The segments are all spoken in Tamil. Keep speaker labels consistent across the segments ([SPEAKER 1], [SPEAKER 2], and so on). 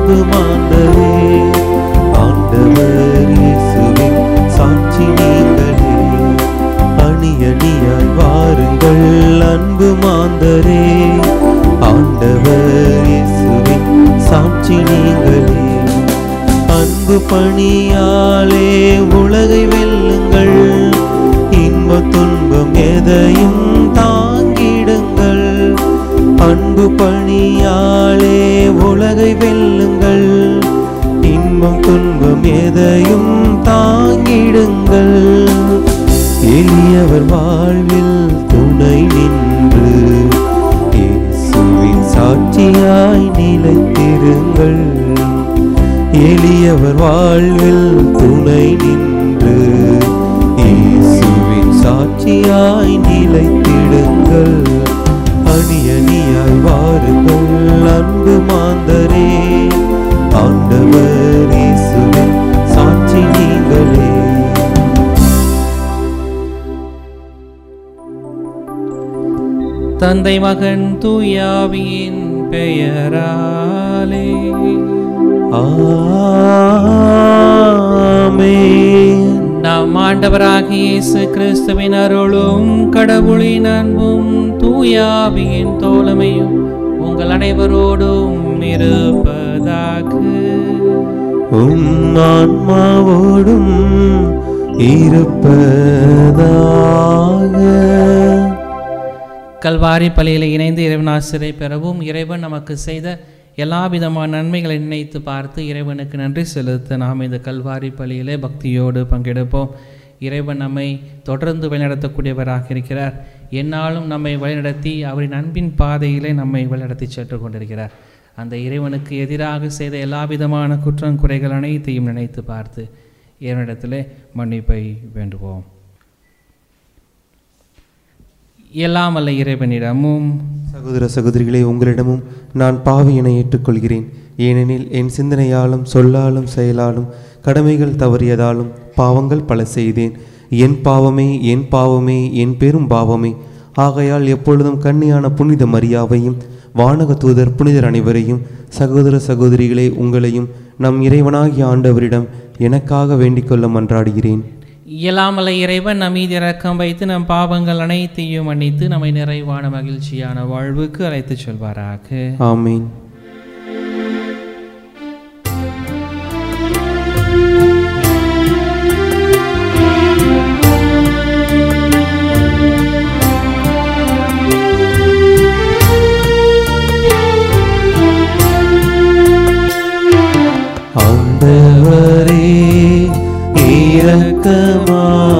[SPEAKER 1] அன்பு மாந்தரே ஆண்டவர் இயேசுவின் சாட்சி நீங்களே அணி அணியாய் வாருங்கள் அன்பு மாந்தரே ஆண்டவர் இயேசுவின் சாட்சி நீங்களே அன்பு பணியாலே உலகை வெல்லுங்கள் இன்ப துன்பம் எதையும் தாங்கிடுங்கள் அன்பு பணியாலே உலகை வெல்லுங்கள் இன்பம் துன்பம் எதையும் தாங்கிடுங்கள் எளியவர் வாழ்வில் துணை நின்று இயேசுவின் சாட்சியாய் நிலைத்திருங்கள் எளியவர் வாழ்வில் துணை நின்று இயேசுவின் சாட்சியாய் நிலைத்திடுங்கள் அணி அணியாய் வாருங்கள் அன்பு மாந்தரே ஆண்டவர் இயேசுவின் சாட்சி நீங்களே
[SPEAKER 2] தந்தை மகன் தூயாவியின் பெயராலே
[SPEAKER 1] ஆமென்
[SPEAKER 2] நம் ஆண்டவராகிய இயேசு கிறிஸ்துவின் அருளும் கடவுளின் அன்பும் தூயாவியின் தோழமையும் உங்கள் அனைவரோடும் இருப்பதாக
[SPEAKER 1] உம் ஆன்மாவோடும் இருப்பதாக
[SPEAKER 2] கல்வாரி பலியில் இணைந்து இறைவன் ஆசிரியை பெறவும் இறைவன் நமக்கு செய்த எல்லா விதமான நன்மைகளை நினைத்து பார்த்து இறைவனுக்கு நன்றி செலுத்த நாம் இந்த கல்வாரி பலியிலே பக்தியோடு பங்கெடுப்போம் இறைவன் நம்மை தொடர்ந்து வழிநடத்தக்கூடியவராக இருக்கிறார் என்னாலும் நம்மை வழிநடத்தி அவரின் அன்பின் பாதையிலே நம்மை வழிநடத்தி சென்று கொண்டிருக்கிறார் அந்த இறைவனுக்கு எதிராக செய்த எல்லா விதமான குற்றம் குறைகள் அனைத்தையும் நினைத்து பார்த்து இறைவனிடத்திலே மன்னிப்பை வேண்டுவோம் எல்லாம் அல்ல இறைவனிடமும்
[SPEAKER 1] சகோதர சகோதரிகளே உங்களிடமும் நான் பாவியினை ஏற்றுக்கொள்கிறேன் ஏனெனில் என் சிந்தனையாலும் சொல்லாலும் செயலாலும் கடமைகள் தவறியதாலும் பாவங்கள் பல செய்தேன் என் பாவமே என் பாவமே என் பெரும் பாவமே ஆகையால் எப்பொழுதும் கன்னியான புனித மரியாவையும் வானக தூதர் புனிதர் அனைவரையும் சகோதர சகோதரிகளே உங்களையும் நம் இறைவனாகிய ஆண்டவரிடம் எனக்காக வேண்டிக் கொள்ள மன்றாடுகிறேன்
[SPEAKER 2] இயலாமலை இறைவன் நம் மீது இரக்கம் வைத்து நம் பாவங்கள் அனைத்தையும் மன்னித்து நம்மை நிறைவான மகிழ்ச்சியான வாழ்வுக்கு அழைத்துச் செல்வாராக
[SPEAKER 1] ஆமீன் ஆண்டவரே இரக்கமாயிரும்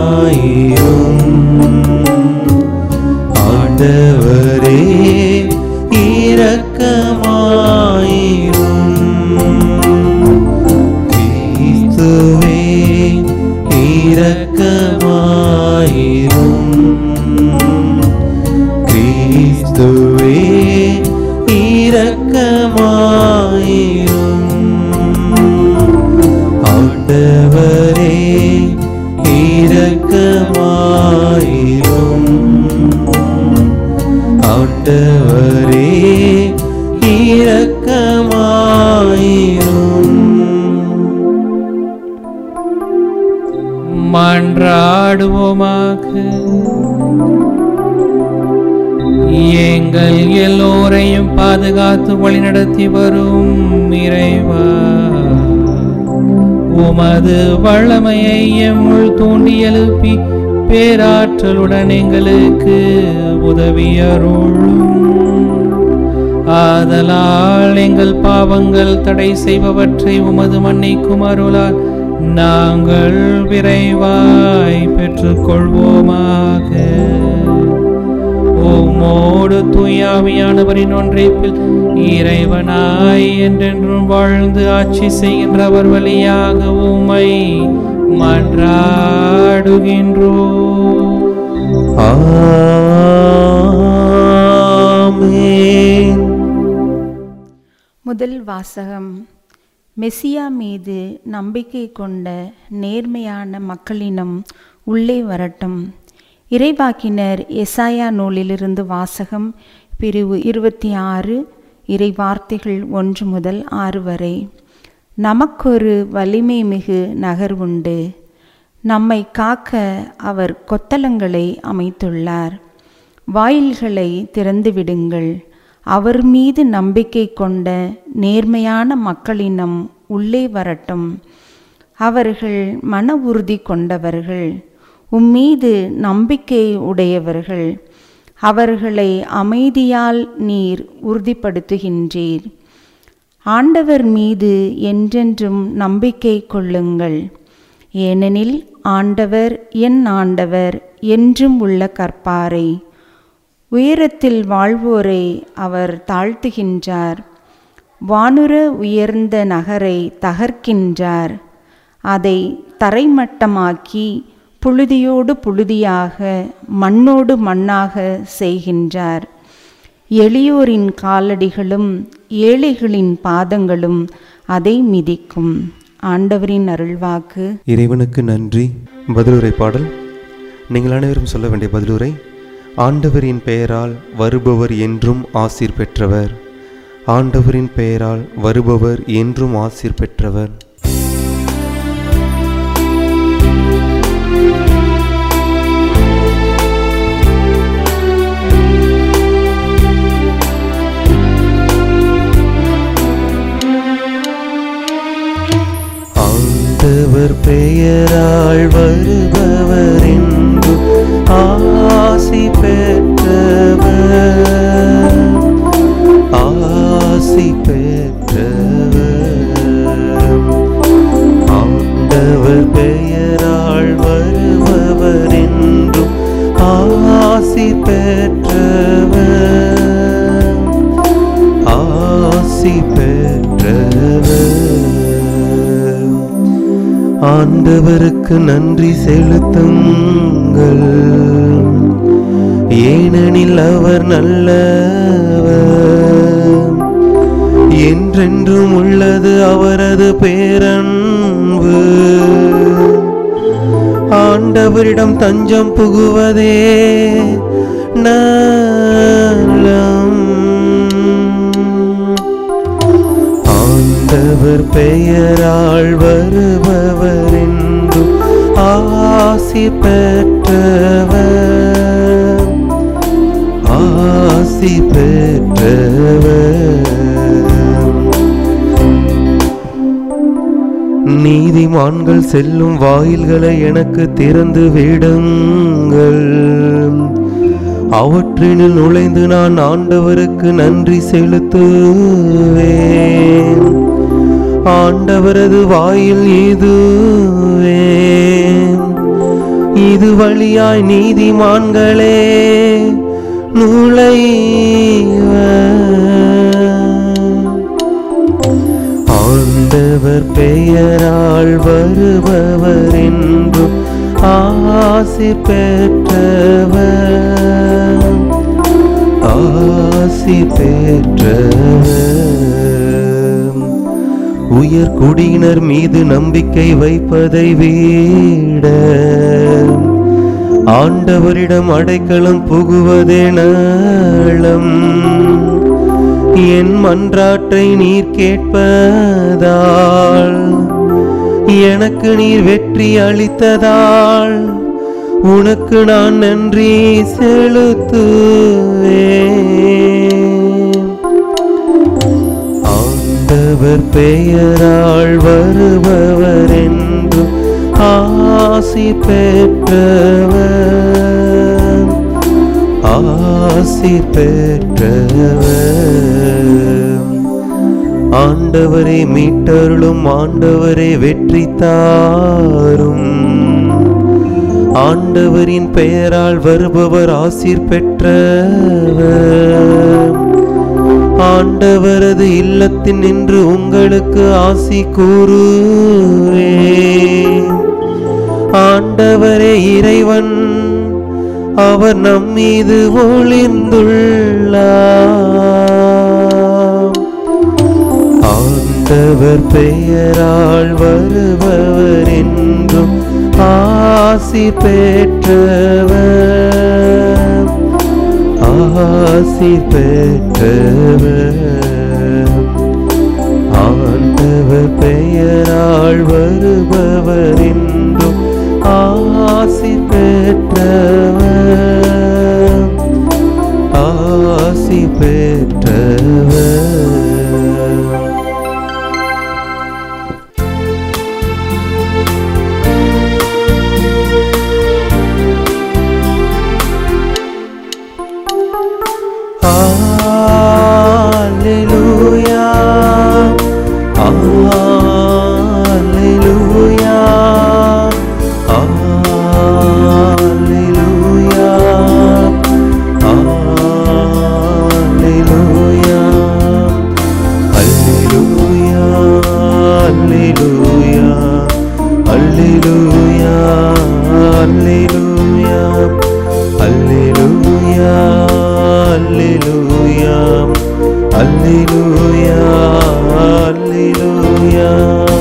[SPEAKER 1] ஆண்டவரே இரக்கமாயிரும் கிறிஸ்துவே இரக்கமாயிரும் கிறிஸ்துவே இரக்கமாயிரும் ஆண்டவரே இரக்கமாயிரும் ஆண்டவரே இரக்கமாயிரும்
[SPEAKER 2] மன்றாடுவோமாக எங்கள் எல்லோரையும் பாதுகாத்து வழிநடத்தி வரும் இறைவா உமது வல்லமையை எம்முள் தூண்டி எழுப்பி பேராற்றலுடன் எங்களுக்கு உதவியருளும் ஆதலால் எங்கள் பாவங்கள் தடை செய்பவற்றை உமது மன்னிக்கும் அருளால் நாங்கள் விரைவாய் பெற்றுக்கொள்வோமாக உம்மோடு தூயாவியானவரின் ஒன்றைப்பில் இறைவனாய் என்றென்றும் வாழ்ந்து ஆட்சி செய்கின்றவர் வழியாக உம்மை மன்றாடுகின்றோ
[SPEAKER 1] ஆமென்
[SPEAKER 3] முதல் வாசகம் மெசியா மீது நம்பிக்கை கொண்ட நேர்மையான மக்களினம் உள்ளே வரட்டும் இறைவாக்கினர் எசாயா நூலிலிருந்து வாசகம் பிரிவு இருபத்தி ஆறு இறை வார்த்தைகள் ஒன்று முதல் ஆறு வரை நமக்கொரு வலிமை மிகு நகர் உண்டு நம்மை காக்க அவர் கொத்தளங்களை அமைத்துள்ளார் வாயில்களை திறந்துவிடுங்கள் அவர் மீது நம்பிக்கை கொண்ட நேர்மையான மக்களினம் உள்ளே வரட்டும் அவர்கள் மன உறுதி கொண்டவர்கள் உம்மீது நம்பிக்கை உடையவர்கள் அவர்களை அமைதியால் நீர் உறுதிப்படுத்துகின்றீர் ஆண்டவர் மீது என்றென்றும் நம்பிக்கை கொள்ளுங்கள் ஏனெனில் ஆண்டவர் என் ஆண்டவர் என்றும் உள்ள கற்பாரை உயரத்தில் வாழ்வோரை அவர் தாழ்த்துகின்றார் வானுர உயர்ந்த நகரை தகர்க்கின்றார் அதை தரைமட்டமாக்கி புழுதியோடு புழுதியாக மண்ணோடு மண்ணாக செய்கின்றார் எளியோரின் காலடிகளும் ஏழைகளின் பாதங்களும் அதை மிதிக்கும் ஆண்டவரின் அருள்வாக்கு
[SPEAKER 1] இறைவனுக்கு நன்றி பதிலுரை பாடல் நீங்கள் அனைவரும் சொல்ல வேண்டிய பதிலுரை ஆண்டவரின் பெயரால் வருபவர் என்றும் ஆசீர் பெற்றவர் ஆண்டவரின் பெயரால் வருபவர் என்றும் ஆசீர் பெற்றவர் ஆண்டவர் பெயரால் வருபவர் என்று ஆசி பெற்றவர் ஆசி பெற்றவர் ஆண்டவர் பெயரால் வருபவர் என்றும் ஆசி பெற்றவர் ஆசி பெற்றவர் ஆண்டவருக்கு நன்றி செலுத்துங்கள் ஏனெனில் அவர் நல்லவர் என்றென்றும் உள்ளது அவரது பேரன்பு ஆண்டவரிடம் தஞ்சம் புகுவதே நலம் ஆண்டவர் பெயரால் வருபவர் என்றும் ஆசி பெற்றவர் ஆசி பெற்றவர் நீதிமான்கள் செல்லும் வாயில்களை எனக்கு திறந்து விடுங்கள் அவற்றினில் நுழைந்து நான் ஆண்டவருக்கு நன்றி செலுத்துவேன் ஆண்டவரது வாயில் இதுவே இது வழியாய் நீதிமான்களே நுழைவர் ஆண்டவர் பெயரால் வருபவர் என்றும் ஆசி பெற்றவர் ஆசி பெற்றவர் உயர் குடியினர் மீது நம்பிக்கை வைப்பதை விட ஆண்டவரிடம் அடைக்கலம் புகுவதே நலம் என் மன்றாற்றை நீர் கேட்பதால் எனக்கு நீர் வெற்றி அளித்ததால் உனக்கு நான் நன்றி செலுத்துவேன் ஆண்டவர் பெயரால் வருபவர் என்றும் ஆசி பெற்றவர் ஆசி பெற்றவர் ஆண்டவரை மீட்டருளும் ஆண்டவரை வெற்றி தாரும் ஆண்டவரின் பெயரால் வருபவர் ஆசீர் பெற்றவர் ஆண்டவரது இல்லத்தில் நின்று உங்களுக்கு ஆசி கூறுவேன் ஆண்டவரே இறைவன் அவர் நம்மீது ஒளிர்ந்துள்ளார் ஆண்டவர் பெயரால் வருபவர் என்றும் ஆசி பெற்றவர் ஆசி பெற்றவர் ஆண்டவர் பெயரால் வருபவர் என்றும் ஆசி பெற்றவர் ஆசி பெற்றவர் Alleluia. Alleluia. Alleluia. Alleluia. Alleluia. Alleluia. Alleluia. Alleluia. Alleluia. Alleluia. Alleluia. Alleluia.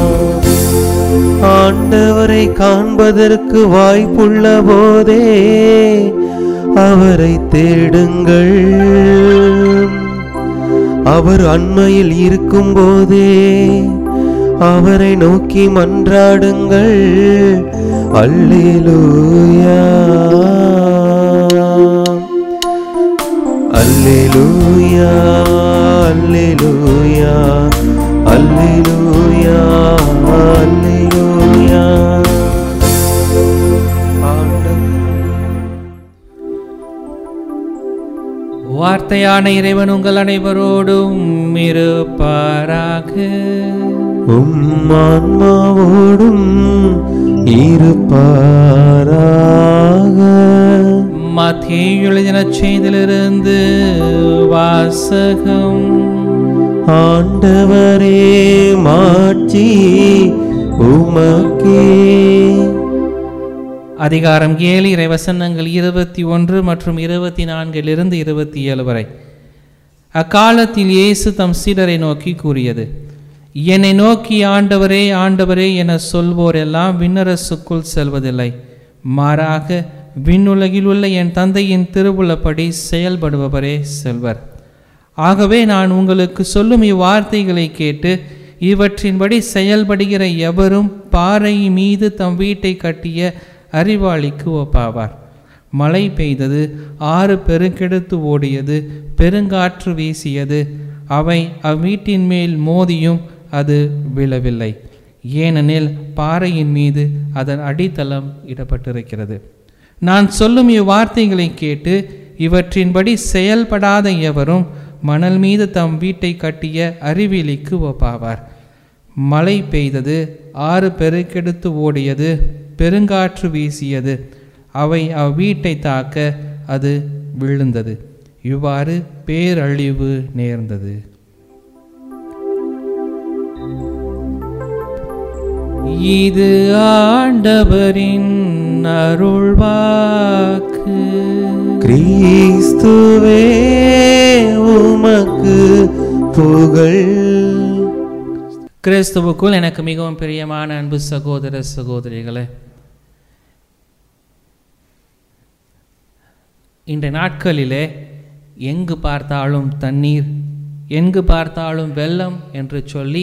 [SPEAKER 1] ஆண்டவரை காண்பதற்கு வாய்ப்புள்ள போதே அவரை தேடுங்கள் அவர் அண்மையில் இருக்கும் போதே அவரை நோக்கி மன்றாடுங்கள் அல்லேலூயா அல்லேலூயா அல்லேலூயா அல்லேலூயா அல்லேலூயா ஆண்டவர்
[SPEAKER 2] வார்த்தையான இறைவன் உங்கள் அனைவரோடும் இருப்பாராக
[SPEAKER 1] உம் ஆன்மாவோடும் இருப்பாராக
[SPEAKER 2] மத்திய எழுதின செய்திலிருந்து வாசகம்
[SPEAKER 1] ஆண்டவரே மாட்சி உமக்கே
[SPEAKER 2] அதிகாரம் ஏழு இறைவசனங்கள் இருபத்தி ஒன்று மற்றும் இருபத்தி நான்கிலிருந்து இருபத்தி ஏழு வரை அக்காலத்தில் இயேசு தம் சீடரை நோக்கி கூறியது என்னை நோக்கி ஆண்டவரே ஆண்டவரே என சொல்வோரெல்லாம் விண்ணரசுக்குள் செல்வதில்லை மாறாக விண்ணுலகில் உள்ள என் தந்தையின் திருவுள்ளப்படி செயல்படுபவரே செல்வர் ஆகவே நான் உங்களுக்கு சொல்லும் இவ்வார்த்தைகளை கேட்டு இவற்றின்படி செயல்படுகிற எவரும் பாறை மீது தம் வீட்டை கட்டிய அறிவாளிக்கு ஒப்பாவார் மழை பெய்தது ஆறு பெருக்கெடுத்து ஓடியது பெருங்காற்று வீசியது அவை அவ்வீட்டின் மேல் மோதியும் அது விழவில்லை ஏனெனில் பாறையின் மீது அதன் அடித்தளம் இடப்பட்டிருக்கிறது நான் சொல்லும் இவ்வார்த்தைகளை கேட்டு இவற்றின்படி செயல்படாத எவரும் மணல் மீது தம் வீட்டை கட்டிய அறிவிலிக்கு ஒப்பாவார் மழை பெய்தது ஆறு பெருக்கெடுத்து ஓடியது பெருங்காற்று வீசியது அவை அவ்வீட்டை தாக்க அது விழுந்தது இவ்வாறு பேரழிவு நேர்ந்தது இது ஆண்டவரின் அருள்வாக்கு
[SPEAKER 1] கிறிஸ்துவே உமக்கு புகழ்
[SPEAKER 2] கிறிஸ்துவுக்குள் எனக்கு மிகவும் பிரியமான அன்பு சகோதர சகோதரிகளே இன்றைய நாட்களிலே எங்கு பார்த்தாலும் தண்ணீர் எங்கு பார்த்தாலும் வெள்ளம் என்று சொல்லி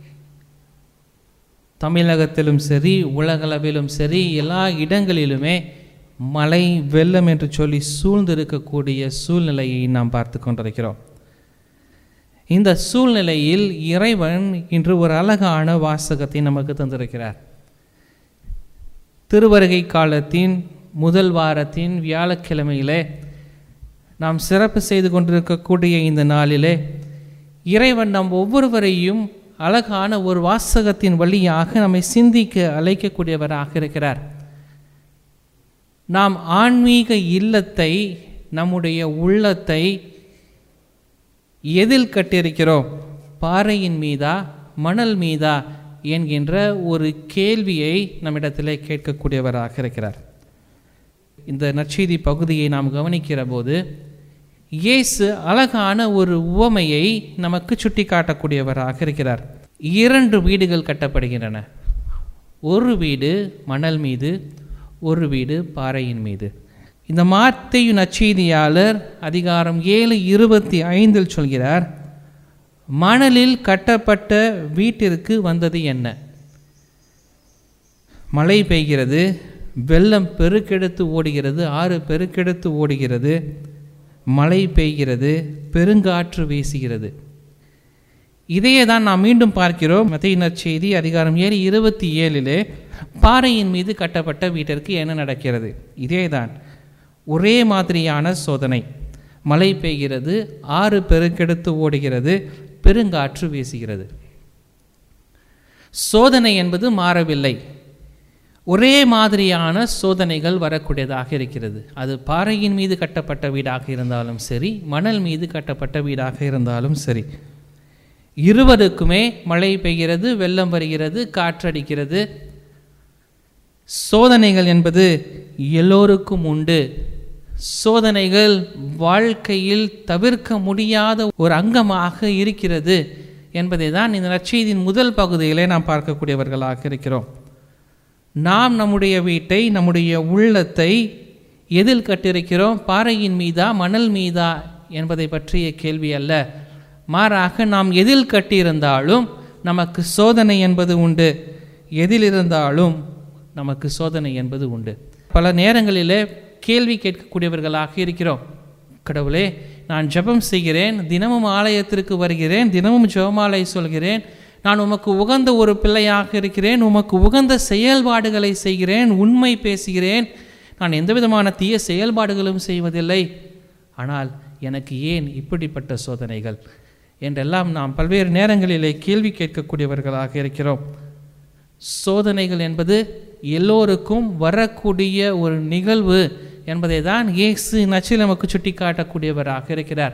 [SPEAKER 2] தமிழகத்திலும் சரி உலகளவிலும் சரி எல்லா இடங்களிலுமே மழை வெள்ளம் என்று சொல்லி சூழ்ந்திருக்கக்கூடிய சூழ்நிலையை நாம் பார்த்து கொண்டிருக்கிறோம் இந்த சூழ்நிலையில் இறைவன் இன்று ஒரு அழகான வாசகத்தை நமக்கு தந்திருக்கிறார் திருவருகை காலத்தின் முதல் வாரத்தின் வியாழக்கிழமையிலே நாம் சிறப்பு செய்து கொண்டிருக்கக்கூடிய இந்த நாளிலே இறைவன் நம் ஒவ்வொருவரையும் அழகான ஒரு வாசகத்தின் வழியாக நம்மை சிந்திக்க அழைக்கக்கூடியவராக இருக்கிறார் நாம் ஆன்மீக இல்லத்தை நம்முடைய உள்ளத்தை எதில் கட்டியிருக்கிறோம் பாறையின் மீதா மணல் மீதா என்கின்ற ஒரு கேள்வியை நம்மிடத்திலே கேட்கக்கூடியவராக இருக்கிறார் இந்த நற்செய்தி பகுதியை நாம் கவனிக்கிற போது இயேசு அழகான ஒரு உவமையை நமக்கு சுட்டி காட்டக்கூடியவராக இருக்கிறார் இரண்டு வீடுகள் கட்டப்படுகின்றன ஒரு வீடு மணல் மீது ஒரு வீடு பாறையின் மீது இந்த மாத்தையு நற்செய்தியாளர் அதிகாரம் ஏழு இருபத்தி ஐந்தில் சொல்கிறார் மணலில் கட்டப்பட்ட வீட்டிற்கு வந்தது என்ன மழை பெய்கிறது வெள்ளம் பெருக்கெடுத்து ஓடுகிறது ஆறு பெருக்கெடுத்து ஓடுகிறது மழை பெய்கிறது பெருங்காற்று வீசுகிறது இதையே தான் நாம் மீண்டும் பார்க்கிறோம் மத்தியினர் செய்தி அதிகாரம் ஏழு இருபத்தி ஏழிலே பாறையின் மீது கட்டப்பட்ட வீட்டிற்கு என்ன நடக்கிறது இதே தான் ஒரே மாதிரியான சோதனை மழை பெய்கிறது ஆறு பெருக்கெடுத்து ஓடுகிறது பெருங்காற்று வீசுகிறது சோதனை என்பது மாறவில்லை ஒரே மாதிரியான சோதனைகள் வரக்கூடியதாக இருக்கிறது அது பாறையின் மீது கட்டப்பட்ட வீடாக இருந்தாலும் சரி மணல் மீது கட்டப்பட்ட வீடாக இருந்தாலும் சரி இருவருக்குமே மழை பெய்கிறது வெள்ளம் வருகிறது காற்றடிக்கிறது சோதனைகள் என்பது எல்லோருக்கும் உண்டு சோதனைகள் வாழ்க்கையில் தவிர்க்க முடியாத ஒரு அங்கமாக இருக்கிறது என்பதை தான் இந்த நற்செய்தியின் முதல் பகுதியிலே நாம் பார்க்கக்கூடியவர்களாக இருக்கிறோம் நாம் நம்முடைய வீட்டை நம்முடைய உள்ளத்தை எதில் கட்டிருக்கிறோம் பாறையின் மீதா மணல் மீதா என்பதை பற்றிய கேள்வி அல்ல மாறாக நாம் எதில் கட்டியிருந்தாலும் நமக்கு சோதனை என்பது உண்டு எதில் இருந்தாலும் நமக்கு சோதனை என்பது உண்டு பல நேரங்களிலே கேள்வி கேட்கக்கூடியவர்களாக இருக்கிறோம் கடவுளே நான் ஜெபம் செய்கிறேன் தினமும் ஆலயத்திற்கு வருகிறேன் தினமும் ஜெபமாலை சொல்கிறேன் நான் உமக்கு உகந்த ஒரு பிள்ளையாக இருக்கிறேன் உமக்கு உகந்த செயல்பாடுகளை செய்கிறேன் உண்மை பேசுகிறேன் நான் எந்த விதமான தீய செயல்பாடுகளும் செய்வதில்லை ஆனால் எனக்கு ஏன் இப்படிப்பட்ட சோதனைகள் என்றெல்லாம் நாம் பல்வேறு நேரங்களிலே கேள்வி கேட்கக்கூடியவர்களாக இருக்கிறோம் சோதனைகள் என்பது எல்லோருக்கும் வரக்கூடிய ஒரு நிகழ்வு என்பதை தான் இயேசு நச்சில் நமக்கு சுட்டி காட்டக்கூடியவராக இருக்கிறார்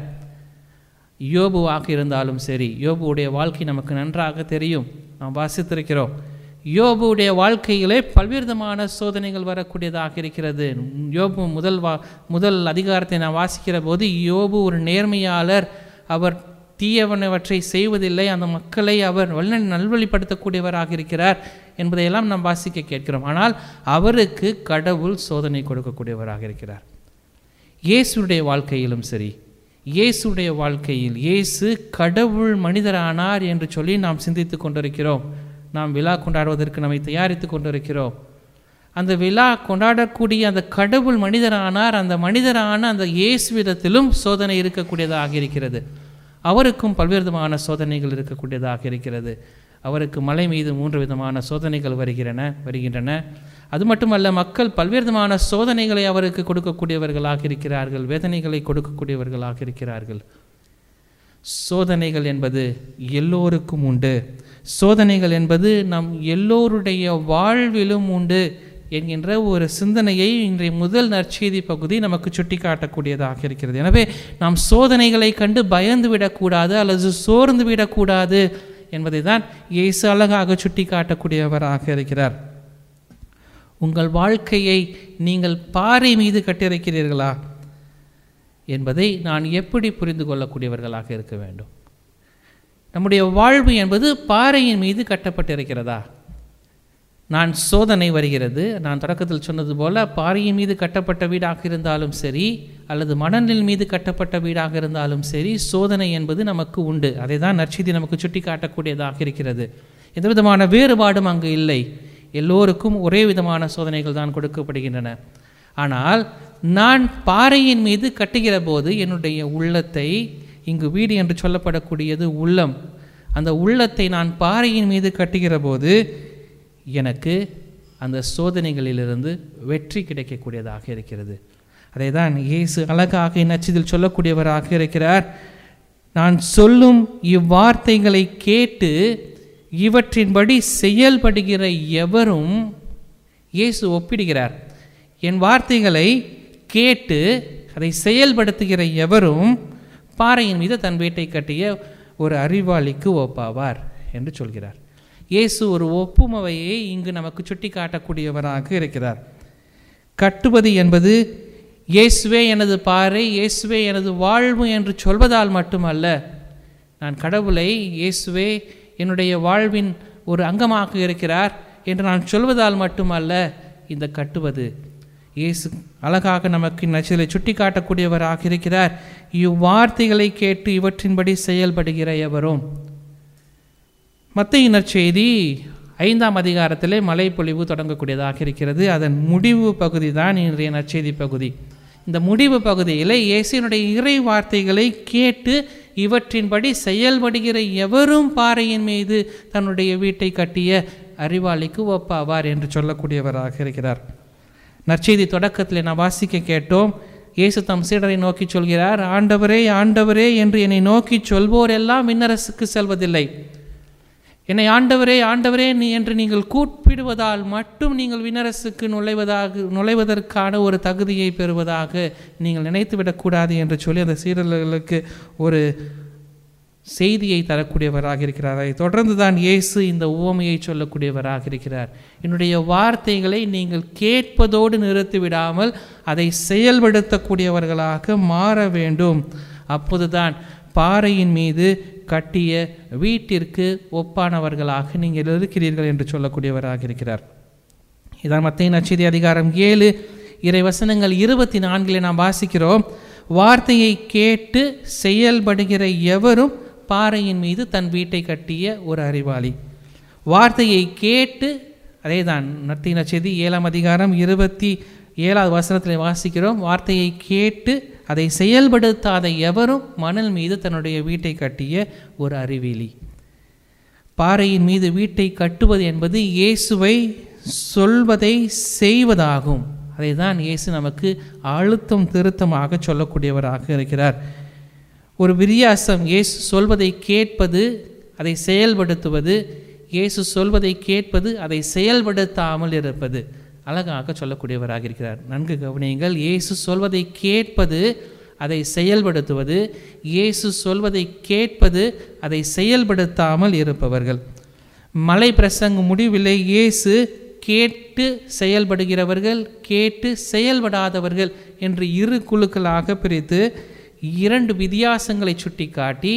[SPEAKER 2] யோபுவாக இருந்தாலும் சரி யோபுவுடைய வாழ்க்கை நமக்கு நன்றாக தெரியும் நாம் வாசித்திருக்கிறோம் யோபுடைய வாழ்க்கையிலே பல்வேறு விதமான சோதனைகள் வரக்கூடியதாக இருக்கிறது யோபு முதல் வா முதல் அதிகாரத்தை நான் வாசிக்கிற போது யோபு ஒரு நேர்மையாளர் அவர் தீயவனவற்றை செய்வதில்லை அந்த மக்களை அவர் வல்ல நல்வழிப்படுத்தக்கூடியவராக இருக்கிறார் என்பதையெல்லாம் நாம் வாசிக்க கேட்கிறோம் ஆனால் அவருக்கு கடவுள் சோதனை கொடுக்கக்கூடியவராக இருக்கிறார் இயேசுடைய வாழ்க்கையிலும் சரி இயேசுடைய வாழ்க்கையில் இயேசு கடவுள் மனிதரானார் என்று சொல்லி நாம் சிந்தித்து கொண்டிருக்கிறோம் நாம் விழா கொண்டாடுவதற்கு நம்மை தயாரித்து கொண்டிருக்கிறோம் அந்த விழா கொண்டாடக்கூடிய அந்த கடவுள் மனிதரானார் அந்த மனிதரான அந்த இயேசுவிதத்திலும் சோதனை இருக்கக்கூடியதாக இருக்கிறது அவருக்கும் பல்வேறு விதமான சோதனைகள் இருக்கக்கூடியதாக இருக்கிறது அவருக்கு மலை மீது மூன்று விதமான சோதனைகள் வருகிறன வருகின்றன அது மட்டுமல்ல மக்கள் பல்வேறு விதமான சோதனைகளை அவருக்கு கொடுக்கக்கூடியவர்களாக இருக்கிறார்கள் வேதனைகளை கொடுக்கக்கூடியவர்களாக இருக்கிறார்கள் சோதனைகள் என்பது எல்லோருக்கும் உண்டு சோதனைகள் என்பது நம் எல்லோருடைய வாழ்விலும் உண்டு என்கின்ற ஒரு சிந்தனையை இன்றைய முதல் நற்செய்தி பகுதி நமக்கு சுட்டி காட்டக்கூடியதாக இருக்கிறது எனவே நாம் சோதனைகளை கண்டு பயந்து விடக்கூடாது அல்லது சோர்ந்து விடக்கூடாது என்பதை தான் இயேசு அழகாக சுட்டி காட்டக்கூடியவராக இருக்கிறார் உங்கள் வாழ்க்கையை நீங்கள் பாறை மீது கட்டியிருக்கிறீர்களா என்பதை நான் எப்படி புரிந்து கொள்ளக்கூடியவர்களாக இருக்க வேண்டும் நம்முடைய வாழ்வு என்பது பாறையின் மீது கட்டப்பட்டிருக்கிறதா நான் சோதனை வருகிறது நான் தொடக்கத்தில் சொன்னது போல பாறையின் மீது கட்டப்பட்ட வீடாக இருந்தாலும் சரி அல்லது மணலில் மீது கட்டப்பட்ட வீடாக இருந்தாலும் சரி சோதனை என்பது நமக்கு உண்டு அதை தான் நற்செய்தி நமக்கு சுட்டி காட்டக்கூடியதாக இருக்கிறது எந்த விதமான வேறுபாடும் அங்கு இல்லை எல்லோருக்கும் ஒரே விதமான சோதனைகள் தான் கொடுக்கப்படுகின்றன ஆனால் நான் பாறையின் மீது கட்டுகிற போது என்னுடைய உள்ளத்தை இங்கு வீடு என்று சொல்லப்படக்கூடியது உள்ளம் அந்த உள்ளத்தை நான் பாறையின் மீது கட்டுகிற போது எனக்கு அந்த சோதனைகளிலிருந்து வெற்றி கிடைக்கக்கூடியதாக இருக்கிறது அதை தான் இயேசு அழகாக நச்சதில் சொல்லக்கூடியவராக இருக்கிறார் நான் சொல்லும் இவ்வார்த்தைகளை கேட்டு இவற்றின்படி செயல்படுகிற எவரும் இயேசு ஒப்பிடுகிறார் என் வார்த்தைகளை கேட்டு அதை செயல்படுத்துகிற எவரும் பாறையின் மீது தன் வீட்டை கட்டிய ஒரு அறிவாளிக்கு ஒப்பாவார் என்று சொல்கிறார் இயேசு ஒரு ஒப்புமவையை இங்கு நமக்கு சுட்டி காட்டக்கூடியவராக இருக்கிறார் கட்டுவது என்பது இயேசுவே எனது பாறை இயேசுவே எனது வாழ்வு என்று சொல்வதால் மட்டுமல்ல நான் கடவுளை இயேசுவே என்னுடைய வாழ்வின் ஒரு அங்கமாக இருக்கிறார் என்று நான் சொல்வதால் மட்டுமல்ல இந்த கட்டுவது இயேசு அழகாக நமக்கு நச்சிலை சுட்டி காட்டக்கூடியவராக இருக்கிறார் இவ்வார்த்தைகளை கேட்டு இவற்றின்படி செயல்படுகிற எவரும் மத்திய நற்செய்தி ஐந்தாம் அதிகாரத்திலே மழைப்பொழிவு தொடங்கக்கூடியதாக இருக்கிறது அதன் முடிவு பகுதி தான் இன்றைய நற்செய்தி பகுதி இந்த முடிவு பகுதியில் இயேசுனுடைய இறை வார்த்தைகளை கேட்டு இவற்றின்படி செயல்படுகிற எவரும் பாறையின் மீது தன்னுடைய வீட்டை கட்டிய அறிவாளிக்கு ஒப்பாவார் என்று சொல்லக்கூடியவராக இருக்கிறார் நற்செய்தி தொடக்கத்தில் நான் வாசிக்க கேட்டோம் இயேசு தம் சீடரை நோக்கி சொல்கிறார் ஆண்டவரே ஆண்டவரே என்று என்னை நோக்கி சொல்வோர் எல்லாம் விண்ணரசுக்கு செல்வதில்லை என்னை ஆண்டவரே ஆண்டவரே நீ என்று நீங்கள் கூப்பிடுவதால் மட்டும் நீங்கள் விண்ணரசுக்கு நுழைவதாக நுழைவதற்கான ஒரு தகுதியை பெறுவதாக நீங்கள் நினைத்து விடக்கூடாது என்று சொல்லி அந்த சீடர்களுக்கு ஒரு செய்தியை தரக்கூடியவராக இருக்கிறார் அதை தொடர்ந்து தான் இயேசு இந்த உவமையை சொல்லக்கூடியவராக இருக்கிறார் என்னுடைய வார்த்தைகளை நீங்கள் கேட்பதோடு நிறுத்திவிடாமல் அதை செயல்படுத்தக்கூடியவர்களாக மாற வேண்டும் அப்போதுதான் பாறையின் மீது கட்டிய வீட்டிற்கு ஒப்பானவர்களாக நீங்கள் இருக்கிறீர்கள் என்று சொல்லக்கூடியவராக இருக்கிறார் இதான் மத்திய நச்செய்தி அதிகாரம் ஏழு இறை வசனங்கள் இருபத்தி நான்கில் நாம் வாசிக்கிறோம் வார்த்தையை கேட்டு செயல்படுகிற எவரும் பாறையின் மீது தன் வீட்டை கட்டிய ஒரு அறிவாளி வார்த்தையை கேட்டு அதே தான் நத்தின செய்தி ஏழாம் அதிகாரம் இருபத்தி ஏழாவது வசனத்தில் வாசிக்கிறோம் வார்த்தையை கேட்டு அதை செயல்படுத்தாத எவரும் மணல் மீது தன்னுடைய வீட்டை கட்டிய ஒரு அறிவிலி பாறையின் மீது வீட்டை கட்டுவது என்பது இயேசுவை சொல்வதை செய்வதாகும் அதை தான் இயேசு நமக்கு அழுத்தம் திருத்தமாக சொல்லக்கூடியவராக இருக்கிறார் ஒரு விரியாசம் இயேசு சொல்வதை கேட்பது அதை செயல்படுத்துவது இயேசு சொல்வதை கேட்பது அதை செயல்படுத்தாமல் இருப்பது அழகாக சொல்லக்கூடியவராக இருக்கிறார் நன்கு கவனியுங்கள் இயேசு சொல்வதை கேட்பது அதை செயல்படுத்துவது இயேசு சொல்வதை கேட்பது அதை செயல்படுத்தாமல் இருப்பவர்கள் மலை பிரசங்கம் முடிவில்லை இயேசு கேட்டு செயல்படுகிறவர்கள் கேட்டு செயல்படாதவர்கள் என்று இரு குழுக்களாக பிரித்து இரண்டு வித்தியாசங்களை சுட்டிக்காட்டி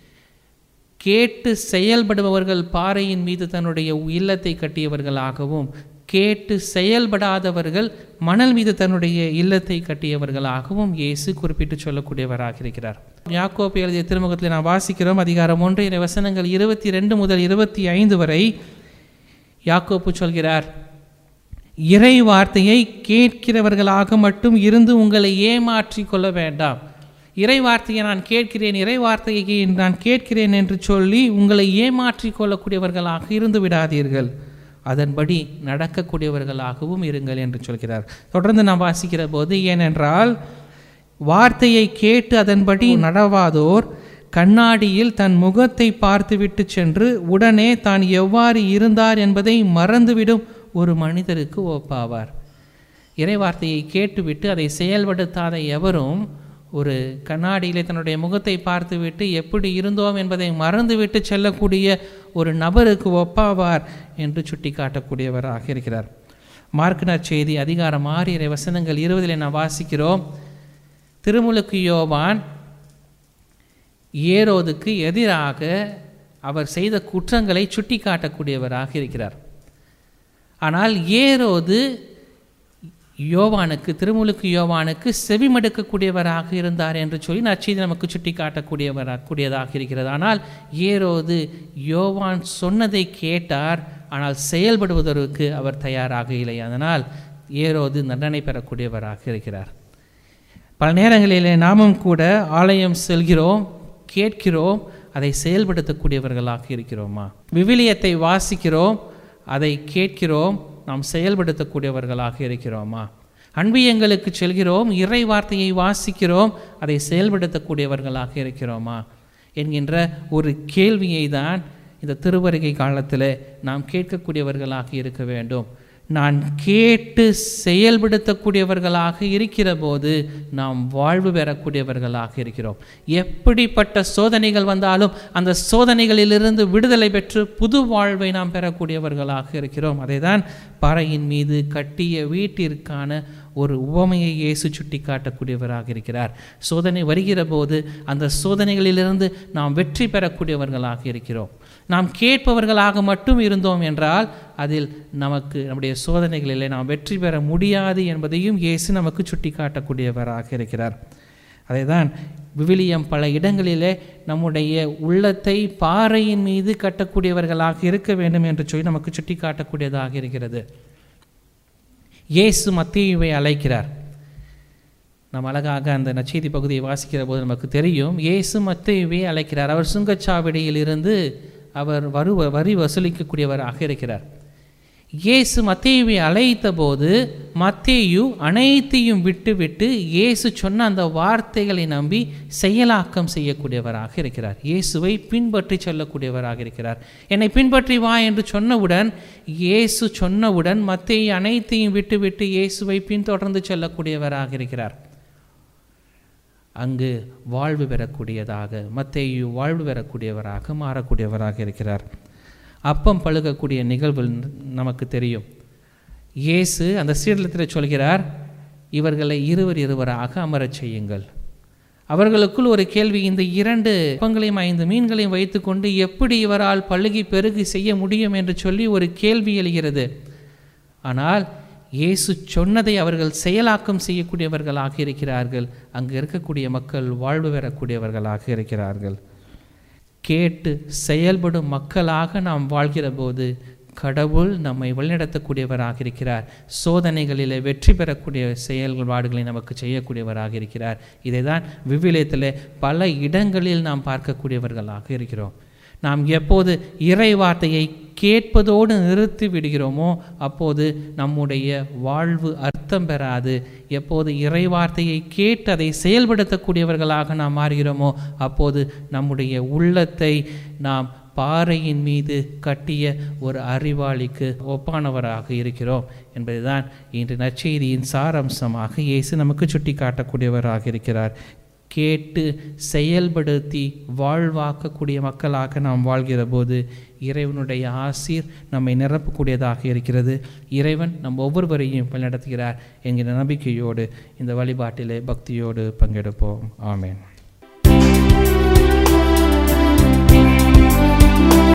[SPEAKER 2] கேட்டு செயல்படுபவர்கள் பாறையின் மீது தன்னுடைய இல்லத்தை கட்டியவர்களாகவும் கேட்டு செயல்படாதவர்கள் மணல் மீது தன்னுடைய இல்லத்தை கட்டியவர்களாகவும் இயேசு குறிப்பிட்டு சொல்லக்கூடியவராக இருக்கிறார் யாக்கோப்பு எழுதிய திருமுகத்தில் நாம் வாசிக்கிறோம் அதிகாரம் ஒன்று இறை வசனங்கள் இருபத்தி ரெண்டு முதல் இருபத்தி ஐந்து வரை யாக்கோப்பு சொல்கிறார் இறை வார்த்தையை கேட்கிறவர்களாக மட்டும் இருந்து உங்களை ஏமாற்றி கொள்ள வேண்டாம் இறை வார்த்தையை நான் கேட்கிறேன் இறை வார்த்தையை நான் கேட்கிறேன் என்று சொல்லி உங்களை ஏமாற்றி கொள்ளக்கூடியவர்களாக இருந்து விடாதீர்கள் அதன்படி நடக்கக்கூடியவர்களாகவும் இருங்கள் என்று சொல்கிறார் தொடர்ந்து நாம் வாசிக்கிற போது ஏனென்றால் வார்த்தையை கேட்டு அதன்படி நடவாதோர் கண்ணாடியில் தன் முகத்தை பார்த்துவிட்டு சென்று உடனே தான் எவ்வாறு இருந்தார் என்பதை மறந்துவிடும் ஒரு மனிதருக்கு ஒப்பாவார் இறைவார்த்தையை கேட்டுவிட்டு அதை செயல்படுத்தாத எவரும் ஒரு கண்ணாடியிலே தன்னுடைய முகத்தை பார்த்துவிட்டு எப்படி இருந்தோம் என்பதை மறந்துவிட்டு செல்லக்கூடிய ஒரு நபருக்கு ஒப்பாவார் என்று சுட்டி காட்டக்கூடியவராக இருக்கிறார் மார்க்னர் செய்தி அதிகாரம் ஆறு இறை வசனங்கள் இருபதில் நாம் வாசிக்கிறோம் திருமுழுக்கு யோவான் ஏரோதுக்கு எதிராக அவர் செய்த குற்றங்களை சுட்டி காட்டக்கூடியவராக இருக்கிறார் ஆனால் ஏரோது யோவானுக்கு திருமுழுக்கு யோவானுக்கு செவிமடுக்கக்கூடியவராக இருந்தார் என்று சொல்லி நச்செய்தி நமக்கு சுட்டி காட்டக்கூடியவராக கூடியதாக இருக்கிறது ஆனால் ஏரோது யோவான் சொன்னதை கேட்டார் ஆனால் செயல்படுவதற்கு அவர் தயாராக இல்லை அதனால் ஏரோது தண்டனை பெறக்கூடியவராக இருக்கிறார் பல நேரங்களிலே நாமும் கூட ஆலயம் செல்கிறோம் கேட்கிறோம் அதை செயல்படுத்தக்கூடியவர்களாக இருக்கிறோமா விவிலியத்தை வாசிக்கிறோம் அதை கேட்கிறோம் நாம் செயல்படுத்தக்கூடியவர்களாக இருக்கிறோமா அன்பியங்களுக்கு செல்கிறோம் இறை வார்த்தையை வாசிக்கிறோம் அதை செயல்படுத்தக்கூடியவர்களாக இருக்கிறோமா என்கின்ற ஒரு கேள்வியை தான் இந்த திருவருகை காலத்தில் நாம் கேட்கக்கூடியவர்களாக இருக்க வேண்டும் நான் கேட்டு செயல்படுத்தக்கூடியவர்களாக இருக்கிற போது நாம் வாழ்வு பெறக்கூடியவர்களாக இருக்கிறோம் எப்படிப்பட்ட சோதனைகள் வந்தாலும் அந்த சோதனைகளிலிருந்து விடுதலை பெற்று புது வாழ்வை நாம் பெறக்கூடியவர்களாக இருக்கிறோம் அதை தான் பாறையின் மீது கட்டிய வீட்டிற்கான ஒரு உவமையை இயேசு சுட்டி காட்டக்கூடியவராக இருக்கிறார் சோதனை வருகிற போது அந்த சோதனைகளிலிருந்து நாம் வெற்றி பெறக்கூடியவர்களாக இருக்கிறோம் நாம் கேட்பவர்களாக மட்டும் இருந்தோம் என்றால் அதில் நமக்கு நம்முடைய சோதனைகளிலே நாம் வெற்றி பெற முடியாது என்பதையும் இயேசு நமக்கு சுட்டிக்காட்டக்கூடியவராக இருக்கிறார் அதைதான் விவிலியம் பல இடங்களிலே நம்முடைய உள்ளத்தை பாறையின் மீது கட்டக்கூடியவர்களாக இருக்க வேண்டும் என்று சொல்லி நமக்கு சுட்டிக்காட்டக்கூடியதாக இருக்கிறது இயேசு மத்தியுவை அழைக்கிறார் நாம் அழகாக அந்த நச்செய்தி பகுதியை வாசிக்கிற போது நமக்கு தெரியும் இயேசு மத்தேயுவை அழைக்கிறார் அவர் சுங்கச்சாவடியில் இருந்து அவர் வரு வரி வசூலிக்கக்கூடியவராக இருக்கிறார் இயேசு மத்தேயுவை அழைத்த போது மத்தேயு அனைத்தையும் விட்டுவிட்டு இயேசு சொன்ன அந்த வார்த்தைகளை நம்பி செயலாக்கம் செய்யக்கூடியவராக இருக்கிறார் இயேசுவை பின்பற்றி செல்லக்கூடியவராக இருக்கிறார் என்னை பின்பற்றி வா என்று சொன்னவுடன் இயேசு சொன்னவுடன் மத்தேயு அனைத்தையும் விட்டுவிட்டு இயேசுவை பின்தொடர்ந்து செல்லக்கூடியவராக இருக்கிறார் அங்கு வாழ்வு பெறக்கூடியதாக மத்தேயு வாழ்வு பெறக்கூடியவராக மாறக்கூடியவராக இருக்கிறார் அப்பம் பழுகக்கூடிய நிகழ்வு நமக்கு தெரியும் இயேசு அந்த சீடலத்தில் சொல்கிறார் இவர்களை இருவர் இருவராக அமரச் செய்யுங்கள் அவர்களுக்குள் ஒரு கேள்வி இந்த இரண்டு அப்பங்களையும் ஐந்து மீன்களையும் வைத்துக்கொண்டு எப்படி இவரால் பழுகி பெருகி செய்ய முடியும் என்று சொல்லி ஒரு கேள்வி எழுகிறது ஆனால் இயேசு சொன்னதை அவர்கள் செயலாக்கம் செய்யக்கூடியவர்களாக இருக்கிறார்கள் அங்கு இருக்கக்கூடிய மக்கள் வாழ்வு பெறக்கூடியவர்களாக இருக்கிறார்கள் கேட்டு செயல்படும் மக்களாக நாம் வாழ்கிற போது கடவுள் நம்மை வழிநடத்தக்கூடியவராக இருக்கிறார் சோதனைகளிலே வெற்றி பெறக்கூடிய செயல்பாடுகளை நமக்கு செய்யக்கூடியவராக இருக்கிறார் இதை தான் விவிலியத்தில் பல இடங்களில் நாம் பார்க்கக்கூடியவர்களாக இருக்கிறோம் நாம் எப்போது இறை வார்த்தையை கேட்பதோடு நிறுத்தி விடுகிறோமோ அப்போது நம்முடைய வாழ்வு அர்த்தம் பெறாது எப்போது இறை வார்த்தையை கேட்டு அதை செயல்படுத்தக்கூடியவர்களாக நாம் மாறுகிறோமோ அப்போது நம்முடைய உள்ளத்தை நாம் பாறையின் மீது கட்டிய ஒரு அறிவாளிக்கு ஒப்பானவராக இருக்கிறோம் என்பதுதான் இன்று நற்செய்தியின் சாரம்சமாக இயேசு நமக்கு சுட்டி காட்டக்கூடியவராக இருக்கிறார் கேட்டு செயல்படுத்தி வாழ்வாக்கக்கூடிய மக்களாக நாம் வாழ்கிற போது இறைவனுடைய ஆசீர் நம்மை நிரப்பக்கூடியதாக இருக்கிறது இறைவன் நம் ஒவ்வொருவரையும் வழிநடத்துகிறார் என்கிற நம்பிக்கையோடு இந்த வழிபாட்டிலே பக்தியோடு பங்கெடுப்போம் ஆமேன்